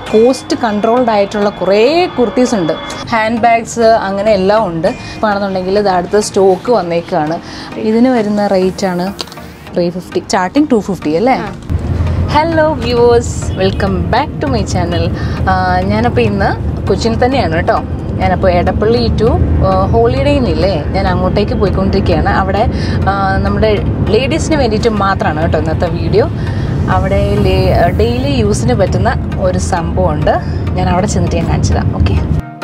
Cost controlled ആയിട്ടുള്ള കുറേ കുർത്തീസ് ഉണ്ട് ഹാൻഡ് ബാഗ്സ് അങ്ങനെ എല്ലാം ഉണ്ട് അപ്പോൾ ആണെന്നുണ്ടെങ്കിൽ ഇത് അടുത്ത സ്റ്റോക്ക് വന്നേക്കാണ് ഇതിന് വരുന്ന റേറ്റ് ആണ് three fifty starting two fifty അല്ലേ hello viewers welcome back to my channel ഞാനപ്പോൾ ഇന്ന് കൊച്ചിയിൽ തന്നെയാണ് കേട്ടോ ഞാനപ്പോൾ എടപ്പള്ളി ടു ഹോളിഡേന്നില്ലേ ഞാൻ അങ്ങോട്ടേക്ക് പോയിക്കൊണ്ടിരിക്കുകയാണ് അവിടെ ആ, നമ്മുടെ ലേഡീസിന് വേണ്ടിയിട്ട് മാത്രമാണ് കേട്ടോ ഇന്നത്തെ വീഡിയോ അവിടെ ഡെയിലി യൂസിന് പറ്റുന്ന ഒരു സംഭവമുണ്ട് ഞാൻ അവിടെ ചെന്നിട്ട് ഞാൻ കാണിച്ചതാണ് ഓക്കെ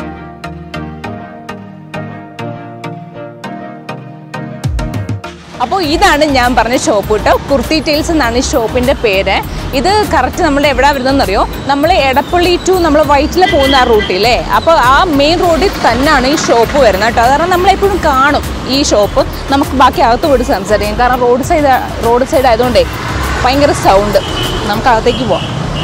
അപ്പോൾ ഇതാണ് ഞാൻ പറഞ്ഞ ഷോപ്പ് കേട്ടോ കുർത്തി ടെയിൽസ് എന്നാണ് ഈ ഷോപ്പിൻ്റെ പേര് ഇത് കറക്റ്റ് നമ്മൾ എവിടെ വരുന്നതെന്നറിയോ നമ്മൾ എടപ്പള്ളി ടു നമ്മൾ വൈറ്റിൽ പോകുന്ന ആ റൂട്ടില്ലേ അപ്പോൾ ആ മെയിൻ റോഡിൽ തന്നെയാണ് ഈ ഷോപ്പ് വരുന്നത് കേട്ടോ കാരണം നമ്മളെപ്പോഴും കാണും ഈ ഷോപ്പ് നമുക്ക് ബാക്കി അകത്ത് പോയിട്ട് സംസാരിക്കാം കാരണം റോഡ് സൈഡ് റോഡ് സൈഡ് ആയതുകൊണ്ടേ ഭയങ്കര സൗണ്ട് നമുക്ക് അകത്തേക്ക് പോവാം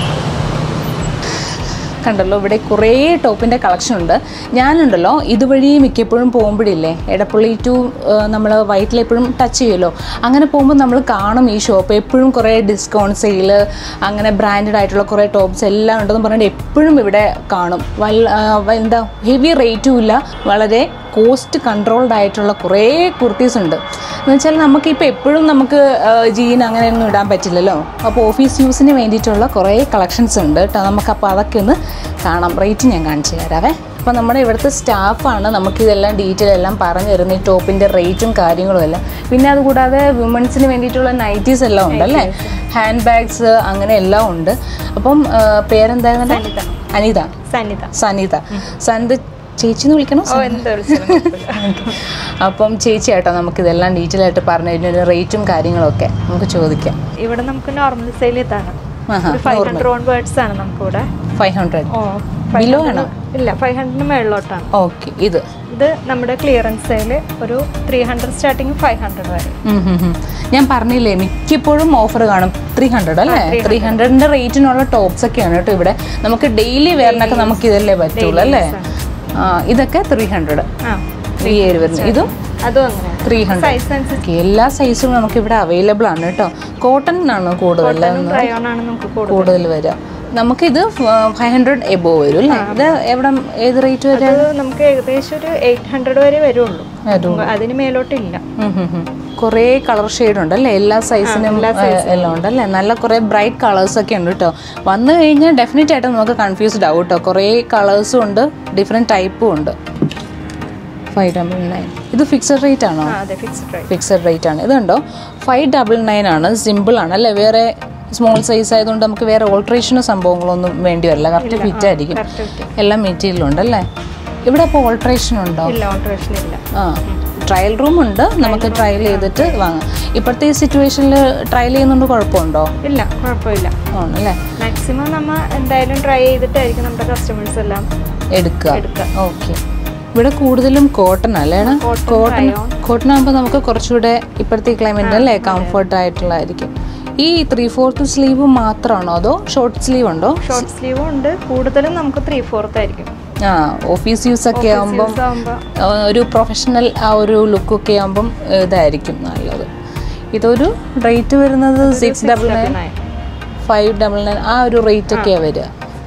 കണ്ടല്ലോ ഇവിടെ കുറേ ടോപ്പിൻ്റെ കളക്ഷൻ ഉണ്ട് ഞാനുണ്ടല്ലോ ഇതുവഴി മിക്കപ്പോഴും പോകുമ്പോഴില്ലേ എടപ്പള്ളി ടു നമ്മൾ വൈറ്റിൽ എപ്പോഴും ടച്ച് ചെയ്യുമല്ലോ അങ്ങനെ പോകുമ്പോൾ നമ്മൾ കാണും ഈ ഷോപ്പ് എപ്പോഴും കുറേ ഡിസ്കൗണ്ട് സെയിൽ അങ്ങനെ ബ്രാൻഡഡ് ആയിട്ടുള്ള കുറേ ടോപ്സ് എല്ലാം ഉണ്ടെന്ന് പറഞ്ഞിട്ട് എപ്പോഴും ഇവിടെ കാണും വല്ല ആ, വ- എന്താ ഹെവി റേറ്റും ഇല്ല വളരെ കോസ്റ്റ് കൺട്രോൾഡ് ആയിട്ടുള്ള കുറേ കുർത്തീസ് ഉണ്ട് എന്ന് വെച്ചാൽ നമുക്കിപ്പോൾ എപ്പോഴും നമുക്ക് ജീൻ അങ്ങനെയൊന്നും ഇടാൻ പറ്റില്ലല്ലോ അപ്പോൾ ഓഫീസ് യൂസിന് വേണ്ടിയിട്ടുള്ള കുറേ കളക്ഷൻസ് ഉണ്ട് കേട്ടോ നമുക്കപ്പോൾ അതൊക്കെ ഒന്ന് കാണാം റേറ്റ് ഞാൻ കാണിച്ചു തരാവേ അപ്പോൾ നമ്മുടെ ഇവിടുത്തെ സ്റ്റാഫാണ് നമുക്കിതെല്ലാം ഡീറ്റെയിൽ എല്ലാം പറഞ്ഞു തരുന്നത് ഈ ടോപ്പിൻ്റെ റേറ്റും കാര്യങ്ങളും എല്ലാം പിന്നെ അതുകൂടാതെ വിമൻസിന് വേണ്ടിയിട്ടുള്ള നൈറ്റീസ് എല്ലാം ഉണ്ടല്ലേ ഹാൻഡ് ബാഗ്സ് അങ്ങനെ എല്ലാം ഉണ്ട് അപ്പം ആ, പേരെന്തായിരുന്നു അനിത സന്നിധ സനിത സനിത ചേച്ചി എന്ന് വിളിക്കണം ഓ എന്താ വിളിച്ചത് അപ്പം ചേച്ചി ആട്ടോ നമുക്ക് ഇതെല്ലാം ഡീറ്റെയിൽ ആയിട്ട് പറഞ്ഞു തരുന്ന റേറ്റും കാര്യങ്ങളൊക്കെ നമുക്ക് ചോദിക്കാം ഇവിടെ നമുക്ക് നോർമൽ സെയിൽ ഇതാണ് ആഹാ ഫൈവ് ഹൺഡ്രഡ് ഓൺ വേർഡ്സ് ആണ് നമുക്ക് ഇവിടെ ഫൈവ് ഹൺഡ്രഡ് ഓ ബിലോ ആണോ ഇല്ല ഫൈവ് ഹൺഡ്രഡിന് മേളിലോട്ടാണ് ഓക്കെ ഇത് ഇത് നമ്മുടെ ക്ലിയറൻസ് സെയിൽ ഒരു three hundred starting five hundred വരെ ഉം ഉം ഉം. ഞാൻ പറഞ്ഞില്ലേ മിക്കപ്പോഴും ഓഫർ കാണും ത്രീ ഹൺഡ്രഡ് അല്ലേ ത്രീ ഹൺഡ്രഡിന്റെ റേറ്റിനുള്ള ടോപ്സ് ഒക്കെയാണ് കേട്ടോ ഇവിടെ നമുക്ക് ഡെയിലി വെയറിനൊക്കെ നമുക്ക് ഇതല്ലേ പറ്റുള്ളൂ അല്ലേ ആ ഇതൊക്കെ ത്രീ ഹൺഡ്രഡ് ആ ഈ ഏര് വരുന്നത് ഇതും അതും അങ്ങനെ ത്രീ ഹൺഡ്രഡ് സൈസ് അനുസരിച്ച് എല്ലാ സൈസും നമുക്ക് ഇവിടെ അവൈലബിൾ ആണ് കേട്ടോ കോട്ടൺ ആണ് കൂടുതൽ റയോൺ ആണ് നമുക്ക് കൂടുതൽ കൂടുതൽ വരിക നമുക്കിത് ഫൈവ് ഹൺഡ്രഡ് എബോ വരും അല്ലേ ഇത് എവിടെ ഏത് റേറ്റ് വരെ അത് നമുക്ക് ഏകദേശം ഒരു എയ്റ്റ് ഹൺഡ്രഡ് വരെ വരുള്ളൂ അതിന് മേലോട്ടില്ല കുറേ കളർ ഷെയ്ഡ് ഉണ്ട് അല്ലേ എല്ലാ സൈസിനും എല്ലാം ഉണ്ട് അല്ലേ നല്ല കുറേ ബ്രൈറ്റ് കളേഴ്സ് ഒക്കെ ഉണ്ട് കേട്ടോ വന്നു കഴിഞ്ഞാൽ ഡെഫിനറ്റ് ആയിട്ട് നമുക്ക് കൺഫ്യൂസ്ഡ് ആവും കേട്ടോ കുറേ കളേഴ്സും ഉണ്ട് ഡിഫറെൻറ്റ് ടൈപ്പും ഉണ്ട് ഫൈവ് ഡബിൾ നയൻ ഇത് ഫിക്സഡ് റേറ്റ് ആണോ ആ അതെ ഫിക്സ്ഡ് റേറ്റ് ഫിക്സഡ് റേറ്റ് ആണ് ഇതുണ്ടോ ഫൈവ് ഡബിൾ നയൻ ആണ് സിമ്പിൾ ആണ് അല്ലേ വേറെ സ്മോൾ സൈസ് ആയതുകൊണ്ട് നമുക്ക് വേറെ ഓൾട്രേഷനോ സംഭവങ്ങളൊന്നും വേണ്ടി വരില്ല കറക്റ്റ് ഫിറ്റ് ആയിരിക്കും കറക്റ്റ് എല്ലാം മെറ്റീരിയൽ ഉണ്ട് അല്ലേ ഇവിടെ അപ്പോൾ ഓൾട്രേഷൻ ഉണ്ടോ ഇല്ല ഓൾട്രേഷൻ ഇല്ല ആ ട്രയൽ റൂം ഉണ്ട് നമുക്ക് ട്രയൽ ചെയ്തിട്ട് വാങ്ങാം ഇപ്പോഴത്തെ ഈ സിറ്റുവേഷനിൽ ട്രയൽ ചെയ്യുന്നുണ്ട് കുഴപ്പമുണ്ടോ ഇല്ല കുഴപ്പമില്ല ആണല്ലേ മാക്സിമം നമ്മൾ എന്തായാലും ട്രൈ ചെയ്തിട്ടായിരിക്കും നമ്മുടെ കസ്റ്റമേഴ്സ് എല്ലാം എടുക്കുക എടുക്കുക. ഓക്കെ ഇവിടെ കൂടുതലും കോട്ടൺ അല്ലേ Cotton, കോട്ടൺ rayon. കോട്ടൺ ആകുമ്പോൾ നമുക്ക് കുറച്ചുകൂടെ ഇപ്പോഴത്തെ ക്ലൈമറ്റ് അല്ലേ കംഫർട്ട് ആയിട്ടുള്ളതായിരിക്കും ഈ ത്രീ ഫോർത്ത് സ്ലീവ് മാത്രമാണോ അതോ ഷോർട്ട് സ്ലീവ് ഉണ്ടോ ഷോർട്ട് സ്ലീവും ഉണ്ട് കൂടുതലും നമുക്ക് ത്രീ ഫോർത്ത് ആയിരിക്കും ആ ഓഫീസ് യൂസ് ഒക്കെ ആകുമ്പം ആകുമ്പോൾ ആ, ഒരു പ്രൊഫഷണൽ ആ ഒരു ലുക്കൊക്കെ ആകുമ്പം ഇതായിരിക്കും നല്ലത് ഇതൊരു റേറ്റ് വരുന്നത് six double nine five double nine ആ ഒരു റേറ്റ് ഒക്കെയാണ് വരിക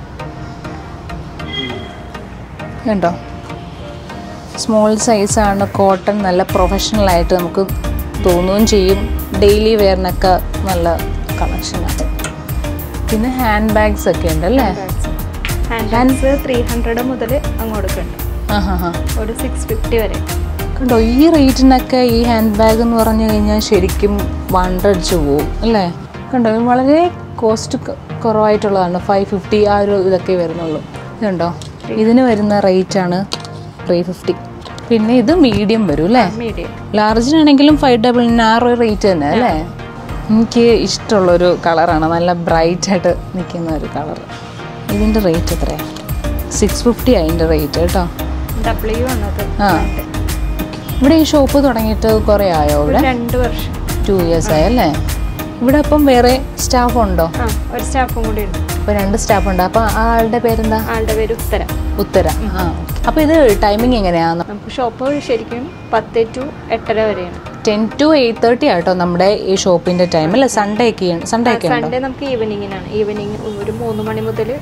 കണ്ടോ സ്മോൾ സൈസാണ് കോട്ടൺ നല്ല പ്രൊഫഷണൽ ആയിട്ട് നമുക്ക് തോന്നുകയും ചെയ്യും ഡെയിലി വെയറിനൊക്കെ നല്ല കളക്ഷനാണ് പിന്നെ ഹാൻഡ് ബാഗ്സ് ഒക്കെ ഉണ്ട് അല്ലേ ഹാൻഡ് ബാഗ്സ് ത്രീ ഹൺഡ്രഡ് മുതൽ അങ്ങോട്ട് ഉണ്ട് ആ ഹാ ഹാ ഒരു സിക്സ് ഫിഫ്റ്റി വരെ കണ്ടോ ഈ റേറ്റിനൊക്കെ ഈ ഹാൻഡ് ബാഗ് എന്ന് പറഞ്ഞു കഴിഞ്ഞാൽ ശരിക്കും വണ്ടടിച്ചു പോവും അല്ലേ കണ്ടോ ഇത് വളരെ കോസ്റ്റ് കുറവായിട്ടുള്ളതാണ് ഫൈവ് ഫിഫ്റ്റി ആ ഒരു ഇതൊക്കെ വരുന്നുള്ളൂ ഇതുണ്ടോ ഇതിന് വരുന്ന റേറ്റ് ആണ് ത്രീ ഫിഫ്റ്റി പിന്നെ ഇത് മീഡിയം വരും അല്ലേ മീഡിയം ലാർജിനാണെങ്കിലും ഫൈവ് ഡബിൾ നാറോ റേറ്റ് തന്നെ അല്ലേ എനിക്ക് ഇഷ്ടമുള്ളൊരു കളറാണ് നല്ല ബ്രൈറ്റ് ആയിട്ട് നിൽക്കുന്ന ഒരു കളർ ഇതിൻ്റെ റേറ്റ് എത്രയാണ് സിക്സ് ഫിഫ്റ്റി അതിൻ്റെ റേറ്റ് കേട്ടോ ഡബ്ല്യു ആണത് ആ ഇവിടെ ഈ ഷോപ്പ് തുടങ്ങിയിട്ട് കുറേ ആയോ ഇവിടെ രണ്ട് വർഷം ടു ഇയേഴ്സ് ആയല്ലേ ഇവിടെ അപ്പം വേറെ സ്റ്റാഫ് ഉണ്ടോ ആ ഒരു സ്റ്റാഫും കൂടി ഉണ്ട് ഇപ്പൊ രണ്ട് സ്റ്റാഫ് ഉണ്ട് അപ്പൊ ആ ആളുടെ പേരെന്താ ആളുടെ പേര് ഉത്തര ഉത്തര ആ അപ്പൊ ഇത് ടൈമിംഗ് എങ്ങനെയാന്ന് നമുക്ക് ഷോപ്പ് ശരിക്കും പത്ത് ടു എട്ടര വരെയാണ് ടെൻ ടു എയ്റ്റ് തേർട്ടി ആട്ടോ നമ്മുടെ ഈ ഷോപ്പിന്റെ ടൈം അല്ലേ സൺഡേ ഒക്കെ സൺഡേ ഒക്കെ ഉണ്ടോ സൺഡേ നമുക്ക് ഈവനിങ്ങിനാണ് ഈവനിങ് ഒരു മൂന്ന് മണി മുതൽ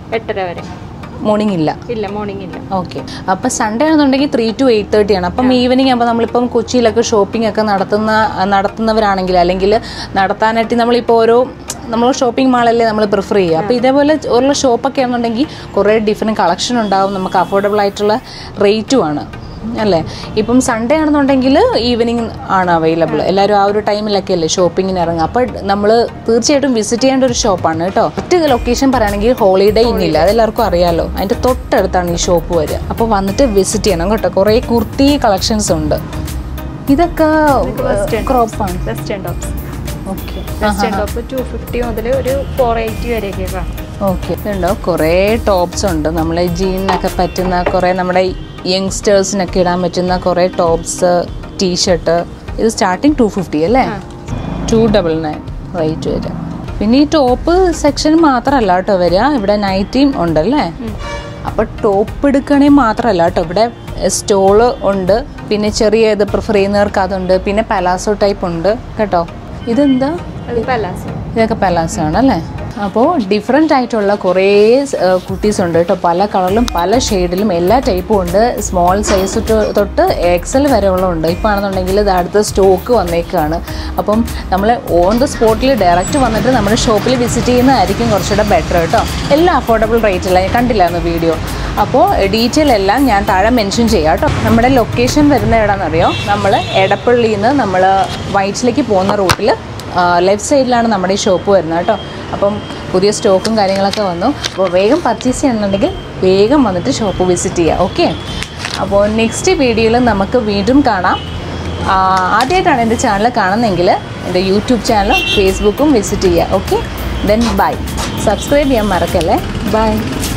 എട്ടര വരെ മോർണിംഗ് ഇല്ല ഇല്ല മോർണിംഗ് ഇല്ല ഓക്കെ അപ്പം സൺഡേ ആണെന്നുണ്ടെങ്കിൽ ത്രീ ടു എയ്റ്റ് തേർട്ടി ആണ് അപ്പം ഈവനിങ് ആകുമ്പോൾ നമ്മളിപ്പം കൊച്ചിയിലൊക്കെ ഷോപ്പിംഗ് ഒക്കെ നടത്തുന്ന നടത്തുന്നവരാണെങ്കിൽ അല്ലെങ്കിൽ നടത്താനായിട്ട് നമ്മളിപ്പോൾ ഓരോ നമ്മൾ ഷോപ്പിംഗ് മാളല്ലേ നമ്മൾ പ്രിഫർ ചെയ്യുക അപ്പോൾ ഇതേപോലെ ഉള്ള ഷോപ്പൊക്കെ ആണെന്നുണ്ടെങ്കിൽ കുറേ ഡിഫറെൻറ്റ് കളക്ഷൻ ഉണ്ടാവും നമുക്ക് അഫോർഡബിൾ ആയിട്ടുള്ള റേറ്റും ആണ് അല്ലേ ഇപ്പം സൺഡേ ആണെന്നുണ്ടെങ്കിൽ ഈവനിങ് ആണ് അവൈലബിൾ എല്ലാവരും ആ ഒരു ടൈമിലൊക്കെ അല്ലേ ഷോപ്പിങ്ങിന് ഇറങ്ങുക അപ്പോൾ നമ്മൾ തീർച്ചയായിട്ടും വിസിറ്റ് ചെയ്യേണ്ട ഒരു ഷോപ്പാണ് കേട്ടോ ഒറ്റ ലൊക്കേഷൻ പറയുകയാണെങ്കിൽ ഹോളിഡേ ഇന്നില്ല അതെല്ലാവർക്കും അറിയാലോ അതിൻ്റെ തൊട്ടടുത്താണ് ഈ ഷോപ്പ് വരിക അപ്പോൾ വന്നിട്ട് വിസിറ്റ് ചെയ്യണം കേട്ടോ കുറേ കുർത്തി കളക്ഷൻസ് ഉണ്ട് ഇതൊക്കെ ക്രോപ്പാണ് western tops okay western top two fifty മുതൽ ഒരു ഫോർ എയ്റ്റി വരെയൊക്കെ കാണും ഓക്കെ ഇതുണ്ടോ കുറേ ടോപ്സ് ഉണ്ട് നമ്മളെ ജീനിനൊക്കെ പറ്റുന്ന കുറേ നമ്മുടെ യങ്സ്റ്റേഴ്സിനൊക്കെ ഇടാൻ പറ്റുന്ന കുറേ ടോപ്സ് ടീഷർട്ട് ഇത് സ്റ്റാർട്ടിങ് ടു ഫിഫ്റ്റി അല്ലേ ടു ഡബിൾ നയൻ റേറ്റ് വരിക പിന്നെ ഈ ടോപ്പ് സെക്ഷൻ മാത്രമല്ല കേട്ടോ വരിക ഇവിടെ നൈറ്റിയും ഉണ്ടല്ലേ അപ്പോൾ ടോപ്പ് എടുക്കണേ മാത്രമല്ല കേട്ടോ ഇവിടെ സ്റ്റോള് ഉണ്ട് പിന്നെ ചെറിയ ഇത് പ്രിഫർ ചെയ്യുന്നവർക്ക് അതുണ്ട് പിന്നെ പലാസോ ടൈപ്പ് ഉണ്ട് കേട്ടോ ഇതെന്താ അത് പലാസോ ഇതൊക്കെ പലാസോ ആണല്ലേ അപ്പോൾ ഡിഫറെൻ്റ് ആയിട്ടുള്ള കുറേ കുട്ടീസ് ഉണ്ട് കേട്ടോ പല കളറിലും പല ഷെയ്ഡിലും എല്ലാ ടൈപ്പും ഉണ്ട് സ്മോൾ സൈസ് തൊട്ട് എക്സൽ വരെ ഉള്ളതുണ്ട് ഇപ്പോൾ ആണെന്നുണ്ടെങ്കിൽ ഇത് അടുത്ത സ്റ്റോക്ക് വന്നേക്കാണ് അപ്പം നമ്മൾ ഓൺ ദ സ്പോട്ടിൽ ഡയറക്റ്റ് വന്നിട്ട് നമ്മുടെ ഷോപ്പിൽ വിസിറ്റ് ചെയ്യുന്നതായിരിക്കും കുറച്ചുകൂടെ ബെറ്റർ കേട്ടോ എല്ലാം അഫോർഡബിൾ റേറ്റില്ല ഞാൻ കണ്ടില്ലായിരുന്നു വീഡിയോ അപ്പോൾ ഡീറ്റെയിൽ എല്ലാം ഞാൻ താഴെ മെൻഷൻ ചെയ്യാം കേട്ടോ നമ്മുടെ ലൊക്കേഷൻ വരുന്ന എവിടെയാണെന്നറിയോ നമ്മൾ എടപ്പള്ളിയിൽ നിന്ന് നമ്മൾ വൈറ്റിലേക്ക് പോകുന്ന റൂട്ടിൽ ലെഫ്റ്റ് സൈഡിലാണ് നമ്മുടെ ഈ ഷോപ്പ് വരുന്നത് കേട്ടോ അപ്പം പുതിയ സ്റ്റോക്കും കാര്യങ്ങളൊക്കെ വന്നു അപ്പോൾ വേഗം പർച്ചേസ് ചെയ്യണമെന്നുണ്ടെങ്കിൽ വേഗം വന്നിട്ട് ഷോപ്പ് വിസിറ്റ് ചെയ്യുക ഓക്കെ അപ്പോൾ നെക്സ്റ്റ് വീഡിയോയിൽ നമുക്ക് വീണ്ടും കാണാം ആ, ആദ്യമായിട്ടാണ് എൻ്റെ ചാനൽ കാണുന്നതെങ്കിൽ എൻ്റെ യൂട്യൂബ് ചാനലും ഫേസ്ബുക്കും വിസിറ്റ് ചെയ്യുക ഓക്കെ ദെൻ ബൈ സബ്സ്ക്രൈബ് ചെയ്യാൻ മറക്കല്ലേ ബൈ